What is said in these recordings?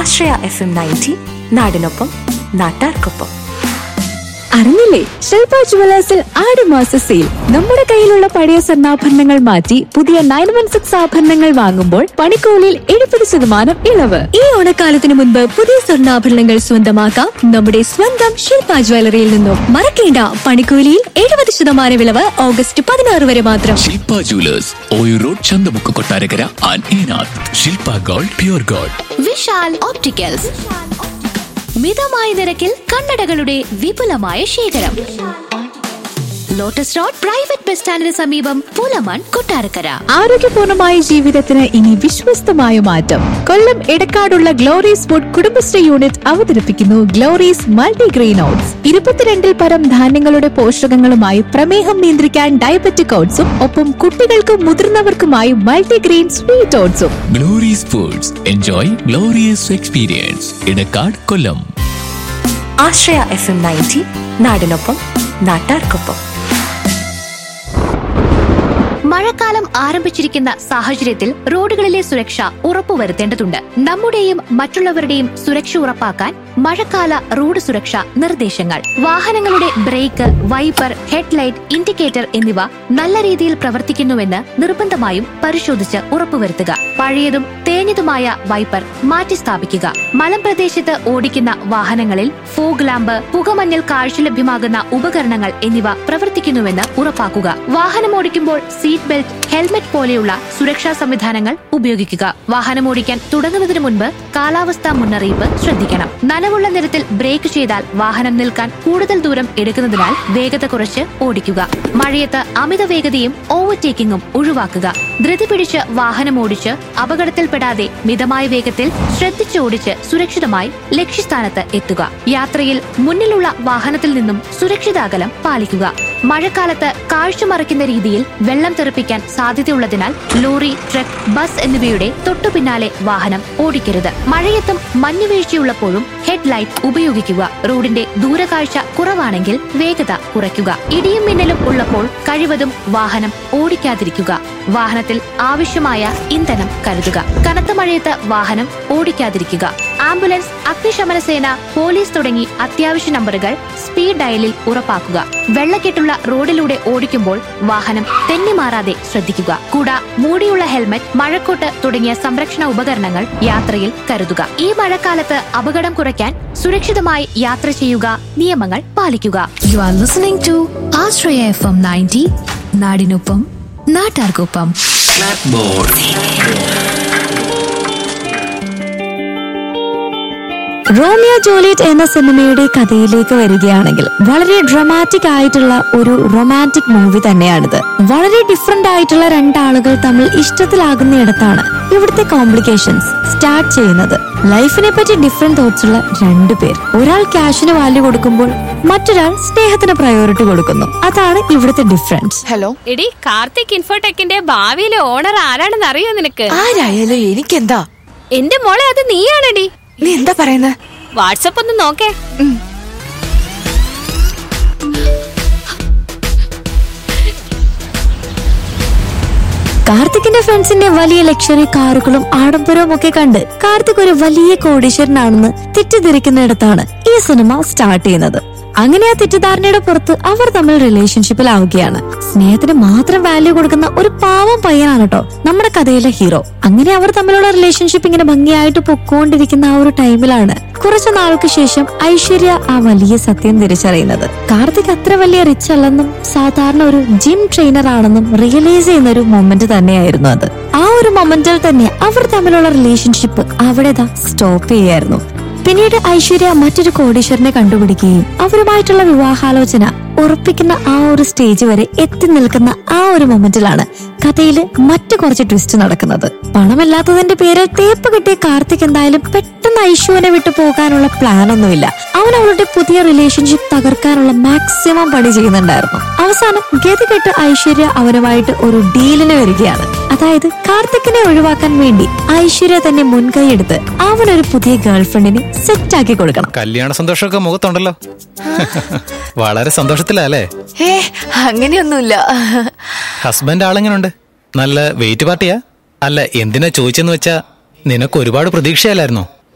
ആശ്രയ F M ninety നാടിനൊപ്പം നാട്ടാർക്കൊപ്പം അറിഞ്ഞില്ലേ ശില്പ ജുവലേഴ്സിൽ ആടുമാസ സെയിൽ നമ്മുടെ കയ്യിലുള്ള പഴയ സ്വർണ്ണാഭരണങ്ങൾ മാറ്റി പുതിയ നയൻ വൺ സിക്സ് ആഭരണങ്ങൾ വാങ്ങുമ്പോൾ പണിക്കൂലിയിൽ എഴുപത് ശതമാനം ഇളവ് ഈ ഓണക്കാലത്തിന് മുൻപ് പുതിയ സ്വർണ്ണാഭരണങ്ങൾ സ്വന്തമാക്കാം നമ്മുടെ സ്വന്തം ശില്പ ജ്വല്ലറിയിൽ നിന്നും മറക്കേണ്ട പണിക്കൂലിയിൽ എഴുപത് ശതമാനം ഇളവ് ഓഗസ്റ്റ് പതിനാറ് വരെ മാത്രം ശില്പ ജുവലേഴ്സ് ഓയു road Chanthamukku Kottarakkara and Enath Shilpa gold pure gold Vishal opticals മിതമായ നിരക്കിൽ കണ്ണടകളുടെ വിപുലമായ ശേഖരം ലോട്ടസ് റോഡ് പ്രൈവറ്റ് ബസ് സ്റ്റാൻഡിന് സമീപം പൂലമൺ കൊട്ടാരക്കര ആരോഗ്യപൂർണമായ ജീവിതത്തിന് ഇനി വിശ്വസ്തമായ മാറ്റം കൊല്ലം എടക്കാടുള്ള ഗ്ലോറീസ് ഫുഡ് കുടുംബശ്രീ യൂണിറ്റ് അവതരിപ്പിക്കുന്നു ഗ്ലോറീസ് മൾട്ടിഗ്രെയിൻ ഓട്സ് ഇരുപത്തിരണ്ടിൽ പരം ധാന്യങ്ങളുടെ പോഷകങ്ങളുമായി പ്രമേഹം നിയന്ത്രിക്കാൻ ഡയബറ്റിക് ഓട്സും ഒപ്പം കുട്ടികൾക്കും മുതിർന്നവർക്കുമായി മൾട്ടിഗ്രെയിൻ സ്വീറ്റ് ഓട്സും Glory's foods enjoy glorious experience Edakkad Kollam Ashraya F M ninety നാടിനൊപ്പം നാട്ടാർക്കൊപ്പം മഴക്കാലം ആരംഭിച്ചിരിക്കുന്ന സാഹചര്യത്തിൽ റോഡുകളിലെ സുരക്ഷ ഉറപ്പുവരുത്തേണ്ടതുണ്ട് നമ്മുടെയും മറ്റുള്ളവരുടെയും സുരക്ഷ ഉറപ്പാക്കാൻ മഴക്കാല റോഡ് സുരക്ഷ നിർദ്ദേശങ്ങൾ വാഹനങ്ങളുടെ ബ്രേക്ക് വൈപ്പർ ഹെഡ്ലൈറ്റ് ഇൻഡിക്കേറ്റർ എന്നിവ നല്ല രീതിയിൽ പ്രവർത്തിക്കുന്നുവെന്ന് നിർബന്ധമായും പരിശോധിച്ച് ഉറപ്പുവരുത്തുക പഴയതും തേഞ്ഞതുമായ വൈപ്പർ മാറ്റി സ്ഥാപിക്കുക മലമ്പ്രദേശത്ത് ഓടിക്കുന്ന വാഹനങ്ങളിൽ ഫോഗ് ലാമ്പ് പുകമഞ്ഞൽ കാഴ്ച ലഭ്യമാകുന്ന ഉപകരണങ്ങൾ എന്നിവ പ്രവർത്തിക്കുന്നുവെന്ന് ഉറപ്പാക്കുക വാഹനം ഓടിക്കുമ്പോൾ സീറ്റ് ബെൽറ്റ് ഹെൽമെറ്റ് പോലെയുള്ള സുരക്ഷാ സംവിധാനങ്ങൾ ഉപയോഗിക്കുക വാഹനം ഓടിക്കാൻ തുടങ്ങുന്നതിന് മുൻപ് കാലാവസ്ഥാ മുന്നറിയിപ്പ് ശ്രദ്ധിക്കണം നനവുള്ള നിരത്തിൽ ബ്രേക്ക് ചെയ്താൽ വാഹനം നിൽക്കാൻ കൂടുതൽ ദൂരം എടുക്കുന്നതിനാൽ വേഗത കുറച്ച് ഓടിക്കുക മഴയത്ത് അമിത വേഗതയും ഓവർടേക്കിംഗും ഒഴിവാക്കുക ധൃതി പിടിച്ച് വാഹനം ഓടിച്ച് അപകടത്തിൽപ്പെടാതെ മിതമായ വേഗത്തിൽ ശ്രദ്ധിച്ച് ഓടിച്ച് സുരക്ഷിതമായി ലക്ഷ്യസ്ഥാനത്ത് എത്തുക യാത്രയിൽ മുന്നിലുള്ള വാഹനത്തിൽ നിന്നും സുരക്ഷിത അകലം പാലിക്കുക മഴക്കാലത്ത് കാഴ്ച മറയ്ക്കുന്ന രീതിയിൽ വെള്ളം തെറിപ്പിക്കാൻ സാധ്യതയുള്ളതിനാൽ ലോറി ട്രക്ക് ബസ് എന്നിവയുടെ തൊട്ടു പിന്നാലെ വാഹനം ഓടിക്കരുത് മഴയത്തും മഞ്ഞുവീഴ്ചയുള്ളപ്പോഴും ഹെഡ്ലൈറ്റ് ഉപയോഗിക്കുക റോഡിന്റെ ദൂരകാഴ്ച കുറവാണെങ്കിൽ വേഗത കുറയ്ക്കുക ഇടിയും മിന്നലും ഉള്ളപ്പോൾ കഴിവതും വാഹനം ഓടിക്കാതിരിക്കുക വാഹനത്തിൽ ആവശ്യമായ ഇന്ധനം കരുതുക കനത്ത മഴയത്ത് വാഹനം ഓടിക്കാതിരിക്കുക ആംബുലൻസ് അഗ്നിശമന സേന പോലീസ് തുടങ്ങി അത്യാവശ്യ നമ്പറുകൾ സ്പീഡ് ഡയലിൽ ഉറപ്പാക്കുക വെള്ളക്കെട്ടുള്ള റോഡിലൂടെ ഓടിക്കുമ്പോൾ വാഹനം തെന്നിമാറാതെ ശ്രദ്ധിക്കുക കൂട മൂടിയുള്ള ഹെൽമറ്റ് മഴക്കോട്ട് തുടങ്ങിയ സംരക്ഷണ ഉപകരണങ്ങൾ യാത്രയിൽ കരുതുക ഈ മഴക്കാലത്ത് അപകടം കുറയ്ക്കാൻ സുരക്ഷിതമായി യാത്ര ചെയ്യുക നിയമങ്ങൾ പാലിക്കുക you are listening to Ashraya F M ninety നാടിനൊപ്പം നാട്ടാർക്കൊപ്പം റോമിയോ ജൂലിയറ്റ് എന്ന സിനിമയുടെ കഥയിലേക്ക് വരികയാണെങ്കിൽ വളരെ ഡ്രമാറ്റിക് ആയിട്ടുള്ള ഒരു റൊമാൻറ്റിക് മൂവി തന്നെയാണിത് വളരെ ഡിഫറെന്റ് ആയിട്ടുള്ള രണ്ടാളുകൾ തമ്മിൽ ഇഷ്ടത്തിലാകുന്നിടത്താണ് ഇവിടുത്തെ കോംപ്ലിക്കേഷൻസ് സ്റ്റാർട്ട് ചെയ്യുന്നത് ലൈഫിനെ പറ്റി ഡിഫറെന്റ് തോട്ട്സ് ഉള്ള രണ്ടുപേർ ഒരാൾ ക്യാഷിന് വാല്യൂ കൊടുക്കുമ്പോൾ മറ്റൊരാൾ സ്നേഹത്തിന് പ്രയോറിറ്റി കൊടുക്കുന്നു അതാണ് ഇവിടുത്തെ ഡിഫറൻസ് ഹലോ എടി കാർത്തിക് ഇൻഫോടെക്കിന്റെ ഭാവിയിലെ ഓണർ ആരാണെന്ന് അറിയോ നിനക്ക് ആരായാലും എനിക്കെന്താ എന്റെ മോളെ അത് നീയാണെടി നീ എന്താ പറയുന്നത് വാട്സപ്പ് ഒന്ന് നോക്കേ കാർത്തിക്കിന്റെ ഫ്രണ്ട്സിന്റെ വലിയ ലക്ഷറി കാറുകളും ആഡംബരവും ഒക്കെ കണ്ട് കാർത്തിക് ഒരു വലിയ കോടീശ്വരനാണെന്ന് തെറ്റിദ്ധരിക്കുന്നിടത്താണ് ഈ സിനിമ സ്റ്റാർട്ട് ചെയ്യുന്നത് അങ്ങനെ ആ തെറ്റിദ്ധാരണയുടെ പുറത്ത് അവർ തമ്മിൽ റിലേഷൻഷിപ്പിലാവുകയാണ് സ്നേഹത്തിന് മാത്രം വാല്യൂ കൊടുക്കുന്ന ഒരു പാവം പയ്യനാണ് കേട്ടോ നമ്മുടെ കഥയിലെ ഹീറോ അങ്ങനെ അവർ തമ്മിലുള്ള റിലേഷൻഷിപ്പ് ഇങ്ങനെ ഭംഗിയായിട്ട് പൊക്കോണ്ടിരിക്കുന്ന ആ ഒരു ടൈമിലാണ് കുറച്ചു നാൾക്ക് ശേഷം ഐശ്വര്യ ആ വലിയ സത്യം തിരിച്ചറിയുന്നത് കാർത്തിക് അത്ര വലിയ റിച്ച് അല്ലെന്നും സാധാരണ ഒരു ജിം ട്രെയിനർ ആണെന്നും റിയലൈസ് ചെയ്യുന്ന ഒരു മൊമെന്റ് തന്നെയായിരുന്നു അത് ആ ഒരു മൊമെന്റിൽ തന്നെ അവർ തമ്മിലുള്ള റിലേഷൻഷിപ്പ് അവിടെ സ്റ്റോപ്പ് ചെയ്യായിരുന്നു പിന്നീട് ഐശ്വര്യ മറ്റൊരു കോടീശ്വരനെ കണ്ടുപിടിക്കുകയും അവരുമായിട്ടുള്ള വിവാഹാലോചന ഉറപ്പിക്കുന്ന ആ ഒരു സ്റ്റേജ് വരെ എത്തി നിൽക്കുന്ന ആ ഒരു മൊമെന്റിലാണ് കഥയിൽ മറ്റു കുറച്ച് ട്വിസ്റ്റ് നടക്കുന്നത് പണമില്ലാത്തതിന്റെ പേരിൽ തേപ്പ് കിട്ടിയ കാർത്തിക് എന്തായാലും പെട്ടെന്ന് ഐശുവിനെ വിട്ടു പോകാനുള്ള പ്ലാൻ ഒന്നുമില്ല അവൻ അവളുടെ പുതിയ റിലേഷൻഷിപ്പ് തകർക്കാനുള്ള മാക്സിമം പണി ചെയ്യുന്നുണ്ടായിരുന്നു അവസാനം ഗതികെട്ട് ഐശ്വര്യ അവനുമായിട്ട് ഒരു ഡീലിന് വരികയാണ് അതായത് കാർത്തിക്കിനെ ഒഴിവാക്കാൻ വേണ്ടി ഐശ്വര്യ തന്നെ മുൻകൈ എടുത്ത് അവനൊരു പുതിയ ഗേൾഫ്രണ്ടിനെ സെറ്റ് ആക്കി കൊടുക്കണം കല്യാണ സന്തോഷമൊക്കെ മുഖത്തുണ്ടല്ലോ വളരെ സന്തോഷത്തിലല്ലേ ഏ അങ്ങനെയൊന്നുമില്ല ഹസ്ബൻഡ് ആളെങ്ങനുണ്ട് നല്ല വെയിറ്റ് പാർട്ടിയാ അല്ല എന്തിനാ ചോദിച്ചെന്ന് വെച്ചാ നിനക്ക് ഒരുപാട് പ്രതീക്ഷയല്ലായിരുന്നോ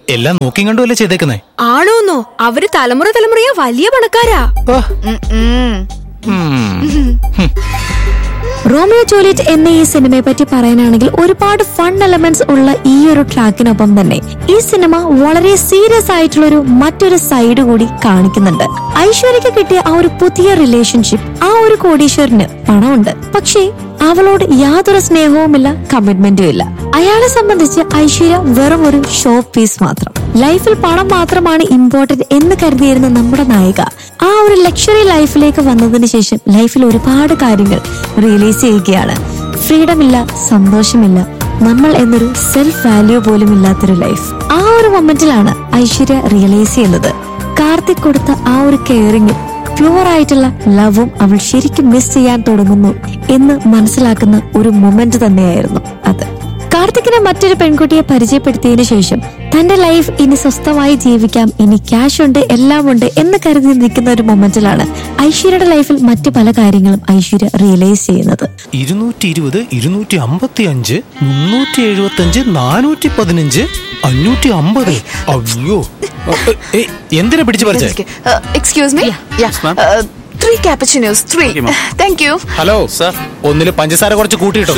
എല്ലാം നോക്കിയും കണ്ടുമല്ലേ ചെയ്തേക്കുന്നേ ആണോന്നോ അവര് തലമുറ തലമുറയാ വലിയ പണക്കാരാ ഓ, ഉം, ഉം. ഉം. റോമിയോ ജൂലിയറ്റ് എന്ന ഈ സിനിമയെ പറ്റി പറയാനാണെങ്കിൽ ഒരുപാട് ഫൺ എലമെന്റ്സ് ഉള്ള ഈ ഒരു ട്രാക്കിനൊപ്പം തന്നെ ഈ സിനിമ വളരെ സീരിയസ് ആയിട്ടുള്ള ഒരു മറ്റൊരു സൈഡ് കൂടി കാണിക്കുന്നുണ്ട് ഐശ്വര്യക്ക് കിട്ടിയ ആ ഒരു പുതിയ റിലേഷൻഷിപ്പ് ആ ഒരു കോടീശ്വരന് പണമുണ്ട് പക്ഷേ അവളോട് യാതൊരു സ്നേഹവുമില്ല കമ്മിറ്റ്മെന്റും ഇല്ല അയാളെ സംബന്ധിച്ച് ഐശ്വര്യ വെറും ഒരു ഷോ പീസ് മാത്രം ലൈഫിൽ പണം മാത്രമാണ് ഇമ്പോർട്ടന്റ് എന്ന് കരുതിയിരുന്ന നമ്മുടെ നായിക ആ ഒരു ലക്ഷറി ലൈഫിലേക്ക് വന്നതിന് ശേഷം ലൈഫിൽ ഒരുപാട് കാര്യങ്ങൾ റിയലൈസ് ചെയ്യുകയാണ് ഫ്രീഡം ഇല്ല സന്തോഷമില്ല നമ്മൾ എന്നൊരു സെൽഫ് വാല്യൂ പോലും ഇല്ലാത്തൊരു ലൈഫ് ആ ഒരു മൊമെന്റിലാണ് ഐശ്വര്യ റിയലൈസ് ചെയ്യുന്നത് കാർത്തിക് കൊടുത്ത ആ ഒരു കെയറിങ്ങും പ്യുവർ ആയിട്ടുള്ള ലവും അവൾ ശരിക്കും മിസ് ചെയ്യാൻ തുടങ്ങുന്നു എന്ന് മനസ്സിലാക്കുന്ന ഒരു മൊമെന്റ് തന്നെയായിരുന്നു അത് കാർത്തിക്കിനെ മറ്റൊരു പെൺകുട്ടിയെ പരിചയപ്പെടുത്തിയതിനു ശേഷം തന്റെ ലൈഫ് ഇനി സ്വസ്ഥമായി ജീവിക്കാം ഇനി ക്യാഷ് ഉണ്ട് എല്ലാം ഉണ്ട് എന്ന് കരുതി നിൽക്കുന്ന ഒരു മൊമെന്റിലാണ് ഐശ്വര്യയുടെ ലൈഫിൽ മറ്റു പല കാര്യങ്ങളും ഐശ്വര്യ റിയലൈസ് ചെയ്യുന്നത് ഇരുന്നൂറ്റി ഇരുപത് ഇരുന്നൂറ്റി അമ്പത്തി അഞ്ച് മുന്നൂറ്റി എഴുപത്തി അഞ്ച് നാനൂറ്റി പതിനഞ്ച് അഞ്ഞൂറ്റി അമ്പത് അയ്യോ ഏയ്, എന്തിനാ പിടിച്ചു പറിച്ചേ excuse me three cappuccinos three thank you hello sir ഒന്നില് പഞ്ചസാര കുറച്ച് കൂട്ടിയിട്ടോ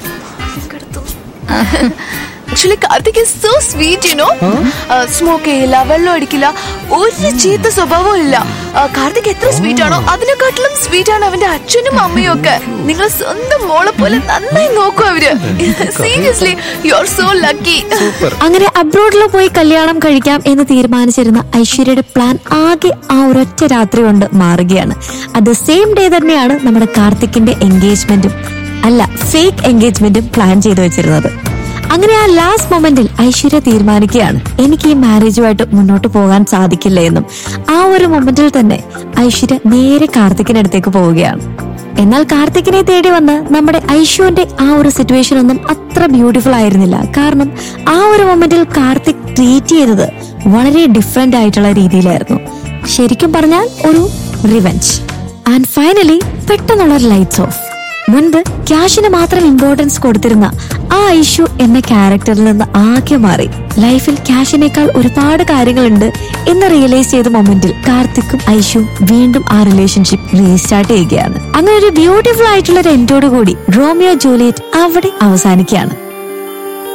actually Karthik is so sweet you know smoke ചെയ്യില്ല വെള്ളം അടിക്കില്ല ഒരു ചീത്ത സ്വഭാവവും ഇല്ല ആ, കാർത്തിക് എത്ര സ്വീറ്റ് ആണോ അതിനെക്കാട്ടിലും സ്വീറ്റ് ആണ് അവന്റെ അച്ഛനും അമ്മയും ഒക്കെ നിങ്ങൾ സ്വന്തം മോളെ പോലെ നന്നായി നോക്കും അവര് seriously you are so lucky അങ്ങനെ അബ്രോഡിൽ പോയി കല്യാണം കഴിക്കാം എന്ന് തീരുമാനിച്ചിരുന്ന ഐശ്വര്യയുടെ പ്ലാൻ ആകെ ആ ഒരൊറ്റ രാത്രി കൊണ്ട് മാറുകയാണ് അത് സെയിം ഡേ തന്നെയാണ് നമ്മുടെ കാർത്തിക്കിന്റെ എൻഗേജ്മെന്റും അല്ല ഫേക്ക് എൻഗേജ്മെന്റും പ്ലാൻ ചെയ്തു വെച്ചിരുന്നത് അങ്ങനെ ആ ലാസ്റ്റ് മൊമെന്റിൽ ഐശ്വര്യ തീരുമാനിക്കുകയാണ് എനിക്ക് ഈ മാരേജുമായിട്ട് മുന്നോട്ട് പോകാൻ സാധിക്കില്ല എന്നും ആ ഒരു മൊമെന്റിൽ തന്നെ ഐശ്വര്യ നേരെ കാർത്തിക്കിനടുത്തേക്ക് പോവുകയാണ് എന്നാൽ കാർത്തിക്കിനെ തേടി വന്ന് നമ്മുടെ ഐശുവിന്റെ ആ ഒരു സിറ്റുവേഷൻ ഒന്നും അത്ര ബ്യൂട്ടിഫുൾ ആയിരുന്നില്ല കാരണം ആ ഒരു മൊമെന്റിൽ കാർത്തിക് ട്രീറ്റ് ചെയ്തത് വളരെ ഡിഫറെന്റ് ആയിട്ടുള്ള രീതിയിലായിരുന്നു ശരിക്കും പറഞ്ഞാൽ ഒരു റിവെഞ്ച് ആൻഡ് ഫൈനലി പെട്ടെന്നുള്ള ലൈറ്റ്സ് ഓഫ് മുൻപ് ക്യാഷിന് മാത്രം ഇമ്പോർട്ടൻസ് കൊടുത്തിരുന്ന ആ ഐഷു എന്ന ക്യാരക്ടറിൽ നിന്ന് ആകെ മാറി ലൈഫിൽ ക്യാഷിനേക്കാൾ ഒരുപാട് കാര്യങ്ങളുണ്ട് എന്ന് റിയലൈസ് ചെയ്ത മൊമെന്റിൽ കാർത്തിക്കും ഐഷു വീണ്ടും ആ റിലേഷൻഷിപ്പ് റീസ്റ്റാർട്ട് ചെയ്യുകയാണ് അങ്ങനെ ഒരു ബ്യൂട്ടിഫുൾ ആയിട്ടുള്ള ഒരു എൻഡോട് കൂടി റോമിയോ ജൂലിയറ്റ് അവിടെ അവസാനിക്കുകയാണ്